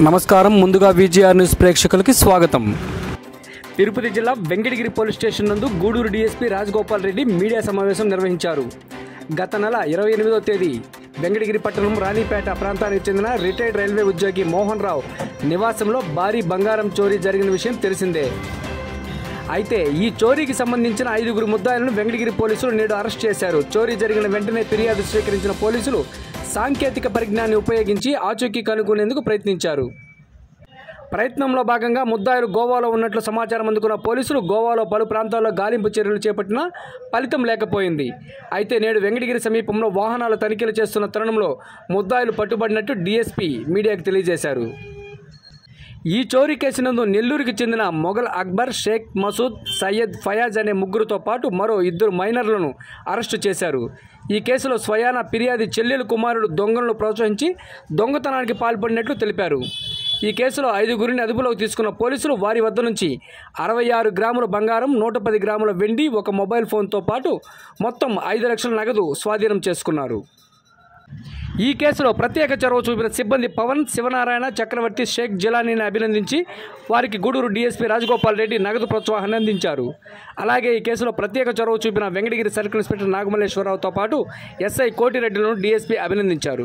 నమస్కారం ముందుగా VGR news ప్రేక్షకులకి స్వాగతం తిరుపతి జిల్లా వెంకటగిరి పోలీస్ స్టేషన్ నందు గూడూరు డీఎస్పీ రాజగోపాల్ రెడ్డి మీడియా సమావేశం నిర్వహించారు గత నెల ఇరవై ఎనిమిదో తేదీ వెంకటగిరి పట్టణం రాణిపేట ప్రాంతానికి చెందిన రిటైర్డ్ రైల్వే ఉద్యోగి మోహన్ రావు నివాసంలో భారీ బంగారం చోరీ జరిగిన విషయం తెలిసిందే అయితే ఈ చోరీకి సంబంధించిన ఐదుగురు ముద్దాయిలను వెంకటగిరి పోలీసులు నేడు అరెస్ట్ చేశారు చోరీ జరిగిన వెంటనే ఫిర్యాదు స్వీకరించిన పోలీసులు సాంకేతిక పరిజ్ఞానాన్ని ఉపయోగించి ఆచూకీ కనుగొనేందుకు ప్రయత్నించారు ప్రయత్నంలో భాగంగా ముద్దాయిలు గోవాలో ఉన్నట్లు సమాచారం అందుకున్న పోలీసులు గోవాలో పలు ప్రాంతాల్లో గాలింపు చర్యలు చేపట్టినా ఫలితం లేకపోయింది అయితే నేడు వెంకటగిరి సమీపంలో వాహనాల తనిఖీలు చేస్తున్న తరుణంలో ముద్దాయిలు పట్టుబడినట్టు డీఎస్పీ మీడియాకు తెలియజేశారు ఈ చోరీ కేసు నందు నెల్లూరుకి చెందిన మొఘల్ అక్బర్ షేక్ మసూద్ సయ్యద్ ఫయాజ్ అనే ముగ్గురుతో పాటు మరో ఇద్దరు మైనర్లను అరెస్టు చేశారు ఈ కేసులో స్వయాన ఫిర్యాది చెల్లెలు కుమారుడు దొంగలను ప్రోత్సహించి దొంగతనానికి పాల్పడినట్లు తెలిపారు ఈ కేసులో ఐదుగురిని అదుపులోకి తీసుకున్న పోలీసులు వారి వద్ద నుంచి అరవై ఆరు గ్రాముల బంగారం నూట పది గ్రాముల వెండి ఒక మొబైల్ ఫోన్తో పాటు మొత్తం ఐదు లక్షల నగదు స్వాధీనం చేసుకున్నారు ఈ కేసులో ప్రత్యేక చొరవ చూపిన సిబ్బంది పవన్ శివనారాయణ చక్రవర్తి షేక్ జిలానీని అభినందించి వారికి గూడూరు డీఎస్పీ రాజగోపాల్ రెడ్డి నగదు ప్రోత్సాహాన్ని అందించారు అలాగే ఈ కేసులో ప్రత్యేక చొరవ చూపిన వెంకటగిరి సర్కిల్ ఇన్స్పెక్టర్ నాగమల్లేశ్వరరావుతో పాటు ఎస్ఐ కోటిరెడ్డిలను డీఎస్పీ అభినందించారు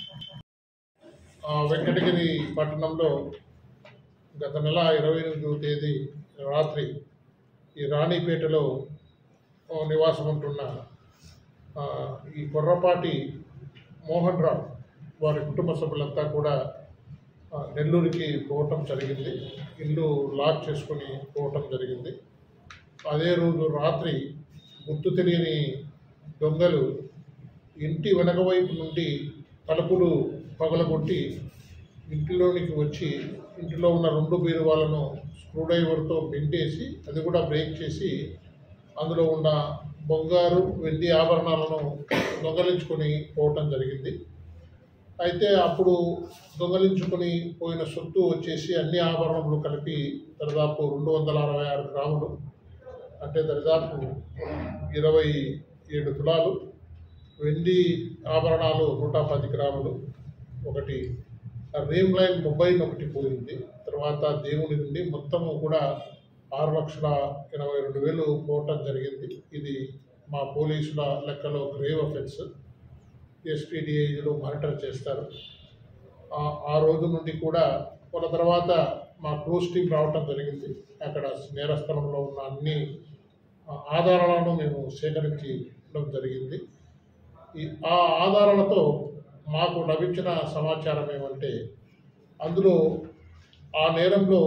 ఆ, వెంకటగిరి పట్టణంలో గత నెల ఇరవై ఎనిమిదవ తేదీ రాత్రి ఈ రాణిపేటలో ఆ, నివాసం ఉంటున్న ఆ, ఈ కొర్రపాటి మోహన్ రావు వారి కుటుంబ సభ్యులంతా కూడా ఆ, నెల్లూరుకి పోవటం జరిగింది ఇల్లు లాక్ చేసుకుని పోవటం జరిగింది అదే రోజు రాత్రి గుర్తు తెలియని దొంగలు ఇంటి వెనక వైపు నుండి తలుపులు పగలగొట్టి ఇంటిలోనికి వచ్చి ఇంటిలో ఉన్న రెండు బీరువాలను స్క్రూడ్రైవర్తో బెండేసి అది కూడా బ్రేక్ చేసి అందులో ఉన్న బంగారు వెండి ఆభరణాలను దొంగలించుకొని పోవటం జరిగింది అయితే అప్పుడు దొంగలించుకొని పోయిన సొత్తు వచ్చేసి అన్ని ఆభరణములు కలిపి దాదాపు రెండు వందల అరవై ఆరు గ్రాములు అంటే దరిదాపు ఇరవై ఏడు తులాలు వెండి ఆభరణాలు నూట పది గ్రాములు ఒకటి రేమ్ లైన్ మొబైల్ ఒకటి పోయింది తర్వాత దేవుని నుండి మొత్తము కూడా ఆరు లక్షల ఎనభై రెండు వేలు పోవటం జరిగింది ఇది మా పోలీసుల లెక్కలో గ్రేవ్ అఫెన్స్ ఎస్పీడిఐలో మానిటర్ చేస్తారు ఆ- ఆ రోజు నుండి కూడా వాళ్ళ తర్వాత మా క్లోజ్ టీం రావటం జరిగింది అక్కడ నేరస్థలంలో ఉన్న అన్ని ఆ, ఆధారాలను మేము సేకరించడం జరిగింది ఈ ఆ ఆధారాలతో మాకు లభించిన సమాచారం ఏమంటే అందులో ఆ నేరంలో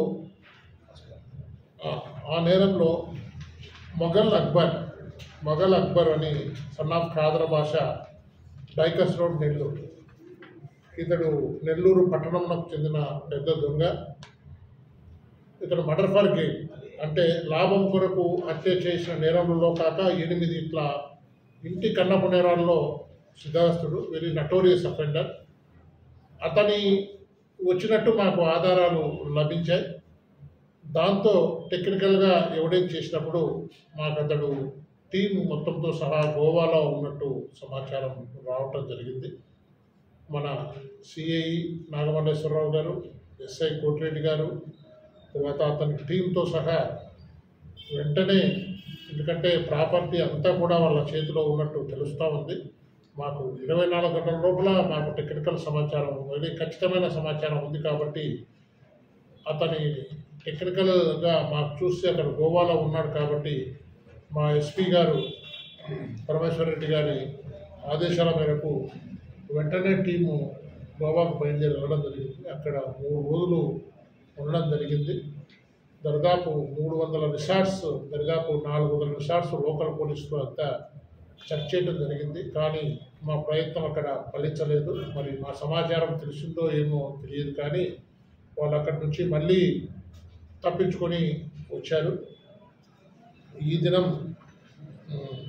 ఆ- ఆ నేరంలో మొఘల్ అక్బర్ మొఘల్ అక్బర్ అని సన్ ఆఫ్ ఖాదర భాష డైకస్ రోడ్ నెల్లూరు ఇతడు నెల్లూరు పట్టణంలో చెందిన పెద్ద దొంగ ఇతడు మర్డర్ ఫర్ గెయిన్ అంటే లాభం కొరకు హత్య చేసిన నేరములలో కాక ఎనిమిది ఇట్లా ఇంటి కన్నపు నేరాల్లో సిద్ధాస్తుడు వెరీ నటోరియస్ అఫెండర్ అతని వచ్చినట్టు మాకు ఆధారాలు లభించాయి దాంతో టెక్నికల్గా ఎవిడెన్స్ చేసినప్పుడు మాకు అతడు టీం మొత్తంతో సహా గోవాలో ఉన్నట్టు సమాచారం రావటం జరిగింది మన సిఐ నాగమల్లేశ్వరరావు గారు ఎస్ఐ కోటిరెడ్డి గారు తర్వాత అతని టీంతో సహా వెంటనే ఎందుకంటే ప్రాపర్టీ అంతా కూడా వాళ్ళ చేతిలో ఉన్నట్టు తెలుస్తూ ఉంది మాకు ఇరవై నాలుగు గంటల లోపల మాకు టెక్నికల్ సమాచారం వెరీ ఖచ్చితమైన సమాచారం ఉంది కాబట్టి అతని టెక్నికల్గా మాకు చూస్తే అక్కడ గోవాలో ఉన్నాడు కాబట్టి మా ఎస్పీ గారు పరమేశ్వర రెడ్డి గారి ఆదేశాల మేరకు వెంటనే టీము గోవాకు బయలుదేరి వెళ్ళడం జరిగింది అక్కడ మూడు రోజులు ఉండడం జరిగింది దరిదాపు మూడు వందల రిసార్ట్స్ దరిదాపు నాలుగు వందల రిసార్ట్స్ లోకల్ పోలీసులు అంతా చెక్ చేయడం జరిగింది కానీ మా ప్రయత్నం అక్కడ ఫలించలేదు మరి మా సమాచారం తెలిసిందో ఏమో తెలియదు కానీ వాళ్ళు అక్కడి నుంచి మళ్ళీ తప్పించుకొని వచ్చారు ఈ దినం ఉమ్,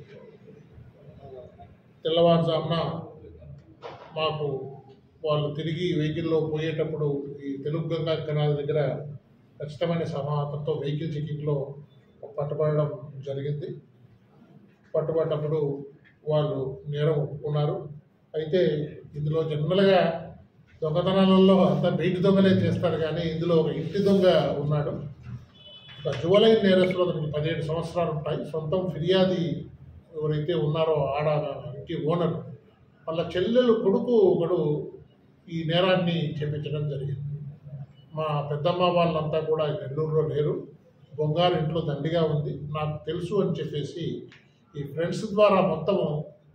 తెల్లవారుజామున మాకు వాళ్ళు తిరిగి వెహికల్లో పోయేటప్పుడు ఈ తెలుగు గంగా కెనాల్ దగ్గర ఖచ్చితమైన సమాచారంతో వెహికల్ చెకింగ్లో పట్టుబడడం జరిగింది పట్టుబడ్డప్పుడు వాళ్ళు నేరం ఒప్పుకున్నారు అయితే ఇందులో జనరల్గా దొంగతనాలలో అంతా బయటి దొంగలే చేస్తారు కానీ ఇందులో ఒక ఇంటి దొంగ ఉన్నాడు ఒక జువలైన్ నేరస్తులు అతనికి పదిహేడు సంవత్సరాలు ఉంటాయి సొంతం ఫిర్యాది ఎవరైతే ఉన్నారో ఆడ ఇంటి ఓనర్ వాళ్ళ చెల్లెలు కొడుకు ఒకడు ఈ నేరాన్ని చేపించడం జరిగింది మా పెద్దమ్మ వాళ్ళంతా కూడా ఈ నెల్లూరులో లేరు బొంగారు ఇంట్లో దండిగా ఉంది నాకు తెలుసు అని చెప్పేసి ఈ ఫ్రెండ్స్ ద్వారా మొత్తము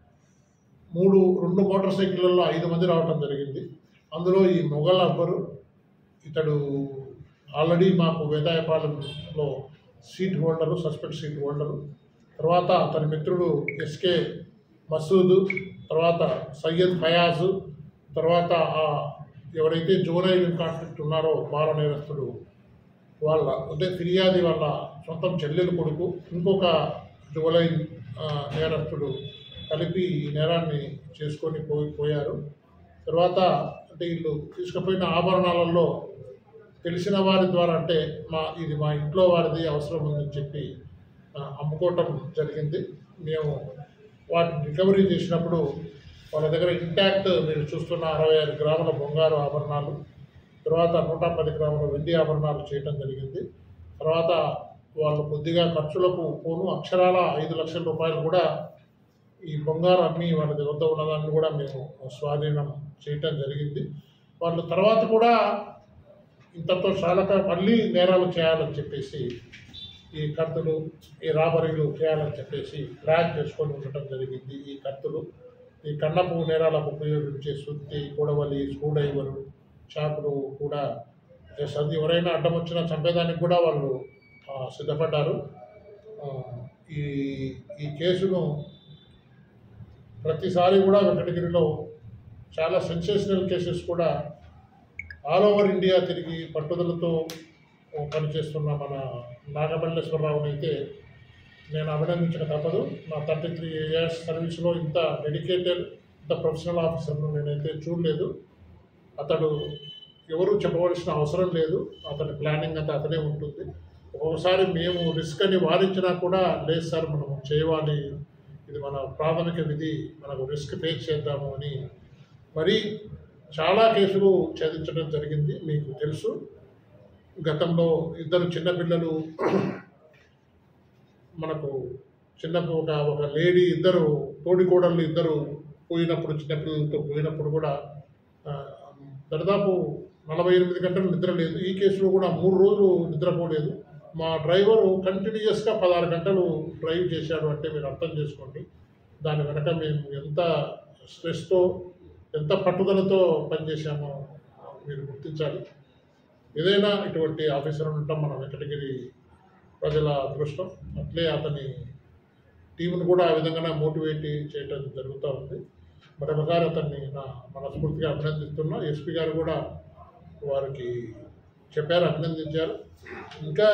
మూడు రెండు మోటార్ సైకిళ్ళల్లో ఐదు మంది రావడం జరిగింది అందులో ఈ మొఘల్ అక్బరు ఇతడు ఆల్రెడీ మాకు వేదాయపాలెంలో sheet holder suspect sheet holder తర్వాత అతని మిత్రుడు ఎస్కే మసూద్ తర్వాత సయ్యద్ ఫయాజు తర్వాత ఆ ఎవరైతే జోనైల్ కాన్ఫ్లిక్ట్ ఉన్నారో బాల నేరస్తుడు వాళ్ళ అంటే ఫిర్యాది వాళ్ళ సొంతం చెల్లెలు కొడుకు ఇంకొక జువలైన్ ఆ, నేరస్తుడు కలిపి ఈ నేరాన్ని చేసుకొని పోయి పోయారు తర్వాత అంటే వీళ్ళు తీసుకుపోయిన ఆభరణాలలో తెలిసిన వారి ద్వారా అంటే మా ఇది మా ఇంట్లో వారిది అవసరం ఉందని చెప్పి ఆ, అమ్ముకోవటం జరిగింది మేము వాటిని రికవరీ చేసినప్పుడు వాళ్ళ దగ్గర ఇంటాక్ట్ మీరు చూస్తున్న అరవై ఐదు గ్రాముల బంగారు ఆభరణాలు తర్వాత నూట పది గ్రాముల వెండి ఆభరణాలు చేయటం జరిగింది తర్వాత వాళ్ళు కొద్దిగా ఖర్చులకు పోను అక్షరాల ఐదు లక్షల రూపాయలు కూడా ఈ బంగారు అమ్మి వాళ్ళ వద్ద ఉన్నదాన్ని కూడా మేము స్వాధీనం చేయటం జరిగింది వాళ్ళు తర్వాత కూడా ఇంతతో చాలక మళ్ళీ నేరాలు చేయాలని చెప్పేసి ఈ కత్తులు ఈ రాబరీలు చేయాలని చెప్పేసి ప్లాన్ చేసుకొని ఉండటం జరిగింది ఈ కత్తులు ఈ కన్నపు నేరాలకు ఉపయోగించే సుత్తి గొడవలి స్క్రూ డ్రైవరు చాకులు కూడా చేస్తుంది ఎవరైనా అడ్డం వచ్చినా చంపేదానికి కూడా వాళ్ళు ఆ, సిద్ధపడ్డారు ఆ, ఈ ఈ కేసును ప్రతిసారి కూడా వెంకటగిరిలో చాలా సెన్సేషనల్ కేసెస్ కూడా ఆల్ ఓవర్ ఇండియా తిరిగి పట్టుదలతో పనిచేస్తున్న మన నాగమల్లేశ్వరరావుని అయితే నేను అభినందించక తప్పదు నా థర్టీ త్రీ ఇయర్స్ సర్వీస్లో ఇంత డెడికేటెడ్ ఇంత ప్రొఫెషనల్ ఆఫీసర్ను నేనైతే చూడలేదు అతడు ఎవరు చెప్పవలసిన అవసరం లేదు అతని ప్లానింగ్ అంతా అతనే ఉంటుంది ఒక్కొక్కసారి మేము రిస్క్ అని వారించినా కూడా లేదు సార్ మనం చేయాలి ఇది మన ప్రాథమిక విధి మనకు రిస్క్ ఫేస్ చేద్దాము అని మరి చాలా కేసులు ఛేదించడం జరిగింది మీకు తెలుసు గతంలో ఇద్దరు చిన్నపిల్లలు మనకు చిన్న ఒక ఒక లేడీ ఇద్దరు తోడికోడళ్ళు ఇద్దరు పోయినప్పుడు చిన్నపిల్లలతో పోయినప్పుడు కూడా ఆ, దాదాపు నలభై ఎనిమిది గంటలు నిద్ర లేదు ఈ కేసులో కూడా మూడు రోజులు నిద్రపోలేదు మా డ్రైవరు కంటిన్యూస్గా పదహారు గంటలు డ్రైవ్ చేశాడు అంటే మీరు అర్థం చేసుకోండి దాని వెనక మేము ఎంత స్ట్రెస్తో ఎంత పట్టుదలతో పనిచేశామో మీరు గుర్తించాలి ఏదైనా ఇటువంటి ఆఫీసర్ ఉండటం మన వెంకటగిరి ప్రజల అదృష్టం అట్లే అతని టీంను కూడా ఆ విధంగానే మోటివేట్ చేయటం జరుగుతూ ఉంది మరొకసారి అతన్ని నా మనస్ఫూర్తిగా అభినందిస్తున్నా ఎస్పీ గారు కూడా వారికి చెప్పారు అభినందించారు ఇంకా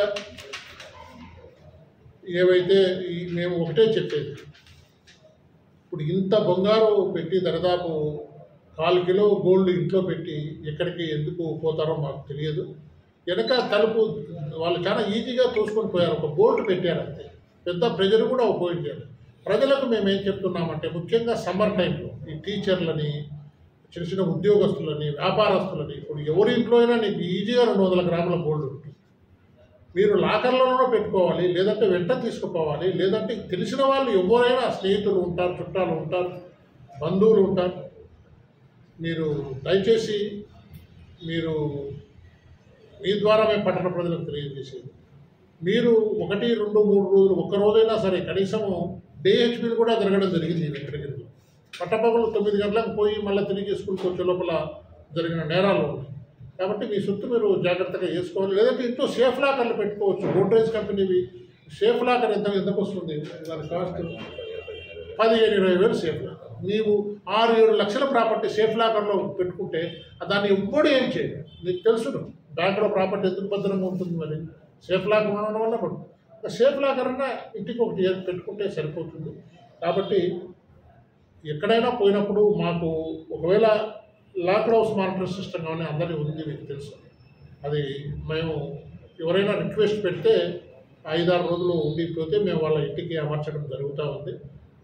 ఏవైతే ఈ మేము ఒకటే చెప్పేది ఇప్పుడు ఇంత బంగారు పెట్టి దరిదాపు కాలు కిలో గోల్డ్ ఇంట్లో పెట్టి ఎక్కడికి ఎందుకు పోతారో మాకు తెలియదు వెనక తలుపు వాళ్ళు చాలా ఈజీగా తోసుకొని పోయారు ఒక బోల్ట్ పెట్టారు అంతే పెద్ద ప్రజలు కూడా ఉపయోగించారు ప్రజలకు మేము ఏం చెప్తున్నామంటే ముఖ్యంగా సమ్మర్ టైంలో ఈ టీచర్లని చిన్న చిన్న ఉద్యోగస్తులని వ్యాపారస్తులని ఇప్పుడు ఎవరి ఇంట్లో అయినా నీకు ఈజీగా రెండు వందల గ్రాముల గోల్డ్ ఉంటుంది మీరు లాకర్లలో పెట్టుకోవాలి లేదంటే వెంట తీసుకుపోవాలి లేదంటే తెలిసిన వాళ్ళు ఎవరైనా స్నేహితులు ఉంటారు చుట్టాలు ఉంటారు బంధువులు ఉంటారు మీరు దయచేసి మీరు మీ ద్వారా మేము పట్టణ ప్రజలకు తెలియజేసేది మీరు ఒకటి రెండు మూడు రోజులు ఒక్క రోజైనా సరే కనీసము డిహెచ్పీలు కూడా జరగడం జరిగింది ఈ వెంకటగిరిలో పట్టపగలు తొమ్మిది గంటలకు పోయి మళ్ళీ తిరిగి స్కూల్కి వచ్చే లోపల జరిగిన నేరాలు ఉన్నాయి కాబట్టి మీ సొత్తు మీరు జాగ్రత్తగా చేసుకోవాలి లేదంటే ఇంట్లో సేఫ్ లాకర్లు పెట్టుకోవచ్చు గోడ్రేజ్ కంపెనీవి సేఫ్ లాకర్ ఎంత ఎంతకు వస్తుంది దాని కాస్ట్ పదిహేను ఇరవై వేలు సేఫ్ లాకర్ నీవు ఆరు ఏడు లక్షల ప్రాపర్టీ సేఫ్ లాకర్లో పెట్టుకుంటే దాన్ని ఎవ్వడు ఏం చేయదు నీకు తెలుసును బ్యాంకులో ప్రాపర్టీ ఎందుకు భద్రంగా ఉంటుంది మరి సేఫ్ లాకర్ ఉండడం వల్ల పడు సేఫ్ లాకర్ అన్నా ఇంటికి ఒకటి ఏది పెట్టుకుంటే సరిపోతుంది కాబట్టి ఎక్కడైనా పోయినప్పుడు మాకు ఒకవేళ లాక్ హౌస్ మానిటర్ సిస్టమ్ కానీ అందరికీ ఉంది మీకు తెలుసు అది మేము ఎవరైనా రిక్వెస్ట్ పెడితే ఐదారు రోజులు ఉండిపోతే మేము వాళ్ళ ఇంటికి అమర్చడం జరుగుతూ ఉంది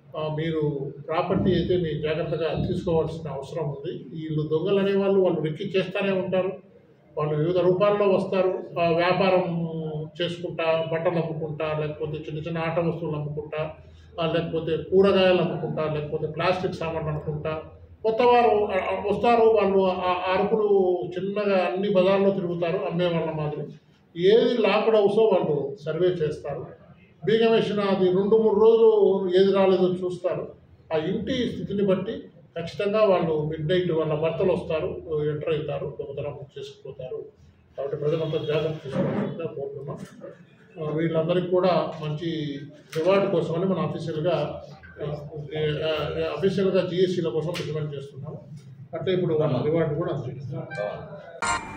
ఆ, మీరు ప్రాపర్టీ అయితే మీ జాగ్రత్తగా తీసుకోవాల్సిన అవసరం ఉంది వీళ్ళు దొంగలు అనేవాళ్ళు వాళ్ళు రెక్కి చేస్తూనే ఉంటారు వాళ్ళు వివిధ రూపాల్లో వస్తారు ఆ, వ్యాపారం చేసుకుంటా బట్టలు అమ్ముకుంటా లేకపోతే చిన్న చిన్న ఆట వస్తువులు అమ్ముకుంటా ఆ, లేకపోతే కూరగాయలు అమ్ముకుంటా లేకపోతే ప్లాస్టిక్ సామాన్లు అమ్ముకుంటా కొత్త వారు ఆ, ఆ, వస్తారు వాళ్ళు ఆ ఆ అరుపులు చిన్నగా అన్ని బజార్లో తిరుగుతారు అమ్మే వాళ్ళ మాదిరి ఏది లాక్డ్ హౌసో వాళ్ళు సర్వే చేస్తారు బీగం వేసిన అది రెండు మూడు రోజులు ఏది రాలేదో చూస్తారు ఆ ఇంటి స్థితిని బట్టి ఖచ్చితంగా వాళ్ళు మిడ్ నైట్ వాళ్ళ భర్తలు వస్తారు ఎంటర్ అవుతారు దొంగతనం చేసుకుపోతారు కాబట్టి ప్రజలంతా జాగ్రత్త తీసుకోవాల్సిందిగా కోరుతున్నాం ఆ, వీళ్ళందరికీ కూడా మంచి రివార్డ్ కోసమని మన అఫీషియల్గా అఫీషియల్గా జిఎస్సీల కోసం డిమాండ్ చేస్తున్నాము అట్లే ఇప్పుడు వాళ్ళ రివార్డు కూడా అందజేస్తున్నాం